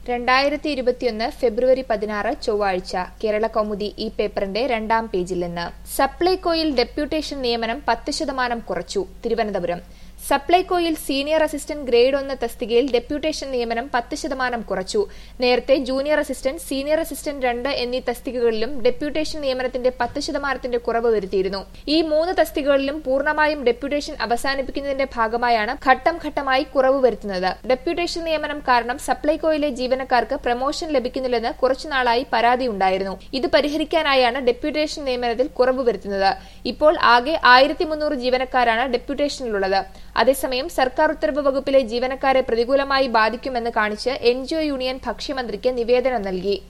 രണ്ടായിരത്തി ഇരുപത്തിയൊന്ന് ഫെബ്രുവരി പതിനാറ് ചൊവ്വാഴ്ച കേരള കൗമുദി ഈ പേപ്പറിന്റെ രണ്ടാം പേജിൽ നിന്ന് സപ്ലൈകോയിൽ ഡെപ്യൂട്ടേഷൻ നിയമനം പത്ത് ശതമാനം കുറച്ചു തിരുവനന്തപുരം സപ്ലൈകോയിൽ സീനിയർ അസിസ്റ്റന്റ് ഗ്രേഡ് ഒന്ന് തസ്തികയിൽ ഡെപ്യൂട്ടേഷൻ നിയമനം പത്ത് ശതമാനം കുറച്ചു നേരത്തെ ജൂനിയർ അസിസ്റ്റന്റ് സീനിയർ അസിസ്റ്റന്റ് രണ്ട് എന്നീ തസ്തികകളിലും ഡെപ്യൂട്ടേഷൻ നിയമനത്തിന്റെ പത്ത് ശതമാനത്തിന്റെ കുറവ് വരുത്തിയിരുന്നു ഈ മൂന്ന് തസ്തികകളിലും പൂർണ്ണമായും ഡെപ്യൂട്ടേഷൻ അവസാനിപ്പിക്കുന്നതിന്റെ ഭാഗമായാണ് ഘട്ടം ഘട്ടമായി കുറവ് വരുത്തുന്നത് ഡെപ്യൂട്ടേഷൻ നിയമനം കാരണം സപ്ലൈകോയിലെ ജീവനക്കാർക്ക് പ്രമോഷൻ ലഭിക്കുന്നില്ലെന്ന് കുറച്ചുനാളായി പരാതിയുണ്ടായിരുന്നു ഇത് പരിഹരിക്കാനായാണ് ഡെപ്യൂട്ടേഷൻ നിയമനത്തിൽ കുറവ് വരുത്തുന്നത് ഇപ്പോൾ ആകെ ആയിരത്തി മുന്നൂറ് ജീവനക്കാരാണ് ഡെപ്യൂട്ടേഷനിലുള്ളത് അതേസമയം സർക്കാർ ഉത്തരവ് വകുപ്പിലെ ജീവനക്കാരെ പ്രതികൂലമായി ബാധിക്കുമെന്ന് കാണിച്ച് എൻജിഒ യൂണിയൻ ഭക്ഷ്യമന്ത്രിക്ക് നിവേദനം നൽകി